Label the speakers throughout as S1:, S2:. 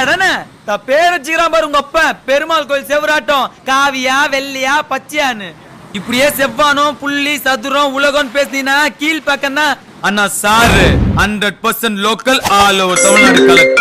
S1: தானே த பேர் வச்சுக்கிறான் பாரு உங்க அப்ப பெருமாள் கோயில் செவராட்டம் காவியா வெள்ளையா பச்சையான்னு இப்படியே செவ்வானம் புள்ளி சதுரம் உலகம் பேசினீங்கன்னா கீழ் பக்கம்னா அண்ணா sir hundred percent local all over Tamil Nadu collect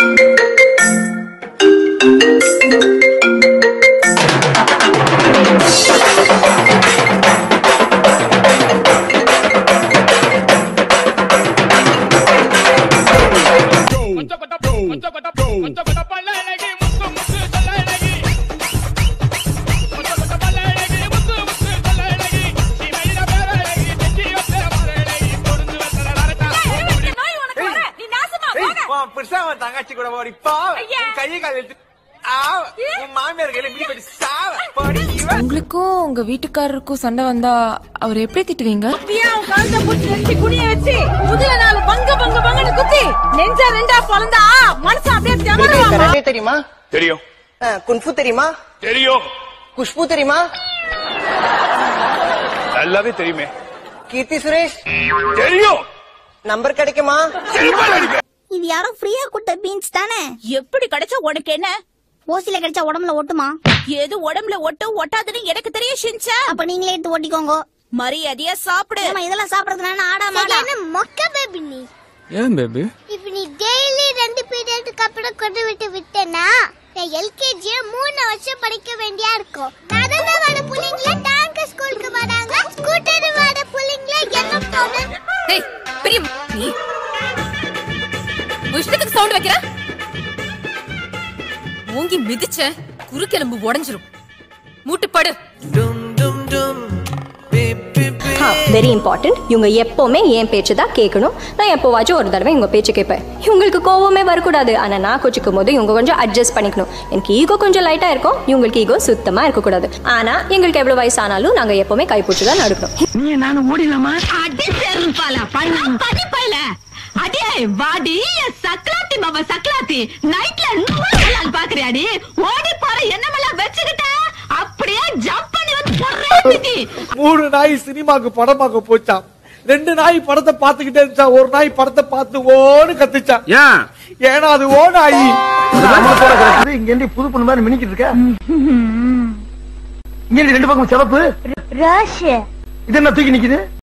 S2: கொஞ்சம் கொட்ட கொஞ்சம் கொட்ட கொஞ்சம் கொட்ட பல்ல அழகி முத்து முத்து சொல்ல அழகி கொஞ்சம் கொட்ட பல்ல அழகி முத்து முத்து சொல்ல அழகி நீ மயில பேர அழகி நெஞ்சி ஒத்த மர அழகி பொருந்து வத்தல வரட்டா
S3: நோய் உனக்கு வர நீ நாசமா போக
S4: பெருசா அவன் தங்கச்சி கூட ஓடி பா
S3: ஐயா.
S4: உன் கையை கால் எடுத்து ஆ, உன் மாமியார் கையில மிதி படி சாவ போடி இவன்
S5: உங்களுக்கும் உங்க வீட்டுக்காரருக்கும் சண்டை வந்தா அவர் எப்படி திட்டுவீங்க
S3: அப்படியே அவன் கழுத்தை புடிச்சு நெரிச்சு குனிய வச்சு முதல நாள் பங்க பங்க பங்கன்னு குத்தி நெஞ்ச ரெண்டா பொழந்தா மனுஷன் அப்படியே திமறுவாமா
S6: கராட்டே தெரியுமா
S2: தெரியும்
S6: அஹ், குன்ஃபு தெரியுமா
S2: தெரியும்
S6: குஷ்பு தெரியுமா
S2: நல்லாவே தெரியுமே
S6: கீர்த்தி சுரேஷ்
S2: தெரியும்
S6: நம்பர் கிடைக்குமா
S7: இது யாரோ ஃப்ரீயா கொடுத்த பீன்ஸ் தானே
S3: எப்படி கிடைச்சா உனக்கு என்ன
S7: ஓசில கிடைச்சா உடம்புல ஒட்டுமா
S3: எது உடம்புல ஒட்டு ஒட்டாதுன்னு எனக்கு தெரியும் ஷின்சா
S7: அப்ப நீங்களே எடுத்து ஓட்டிக்கோங்க
S3: மரியாதையா சாப்பிடு
S7: ஏமா இதெல்லாம் சாப்பிடறதுனால ஆடா மாடா
S8: என்ன மொக்க பேபி நீ
S1: ஏன் பேபி
S8: இப்ப நீ டெய்லி ரெண்டு பீரியடுக்கு அப்புறம் கொண்டு விட்டு விட்டேனா நான் எல்கேஜி மூணு வருஷம் படிக்க வேண்டியா இருக்கும் நடந்த வர புள்ளைங்கள டேங்க் ஸ்கூலுக்கு வராங்க ஸ்கூட்டர் வர புள்ளைங்கள என்ன ப்ராப்ளம்
S5: டேய் பெரிய நீ இஷ்டத்துக்கு சவுண்ட் வைக்கிற ஓங்கி மிதிச்ச குறுக்கெலும்பு உடைஞ்சிரும் மூட்டுப்படு
S9: வெரி இம்பார்ட்டன்ட் இவங்க எப்போவுமே என் பேச்சு தான் கேட்கணும் நான் எப்போவாச்சும் ஒரு தடவை இவங்க பேச்சு கேட்பேன் இவங்களுக்கு கோவமே வரக்கூடாது ஆனால் நான் கொச்சிக்கும் போது இவங்க கொஞ்சம் அட்ஜஸ்ட் பண்ணிக்கணும் எனக்கு ஈகோ கொஞ்சம் லைட்டாக இருக்கும் இவங்களுக்கு ஈகோ சுத்தமாக இருக்கக்கூடாது ஆனால் எங்களுக்கு எவ்வளோ வயசானாலும் நாங்கள் எப்போவுமே கைப்பிடிச்சு தான் நடக்கணும்
S6: நீ நானும் ஓடிடலாமா
S3: அடி செருப்பால பண்ண பதிப்பையில அடியே வாடி சக்கலாத்தி மாமா சக்கலாத்தி நைட்ல நூறு பாக்குறியாடி ஓடி போற என்னமெல்லாம் வச்சுக்கிட்ட அப்படியே ஜம்ப் பண்ணி வந்து பொறேத்தி
S4: மூணு நாய் சினிமாக்கு படம் பார்க்க போச்சான் ரெண்டு நாய் படத்தை பார்த்துக்கிட்டே இருந்துச்சா ஒரு நாய் படத்தை பார்த்து ஓன்னு கத்துச்சான்
S2: ஏன்
S4: ஏன்னா அது ஓ நாய்
S6: இங்க இருந்து புது பொண்ணு மாதிரி மினிக்கிட்டு இருக்க இங்க இருந்து ரெண்டு பக்கம் சிவப்பு
S8: ராஷ்
S6: இது என்ன தூக்கி நிக்குது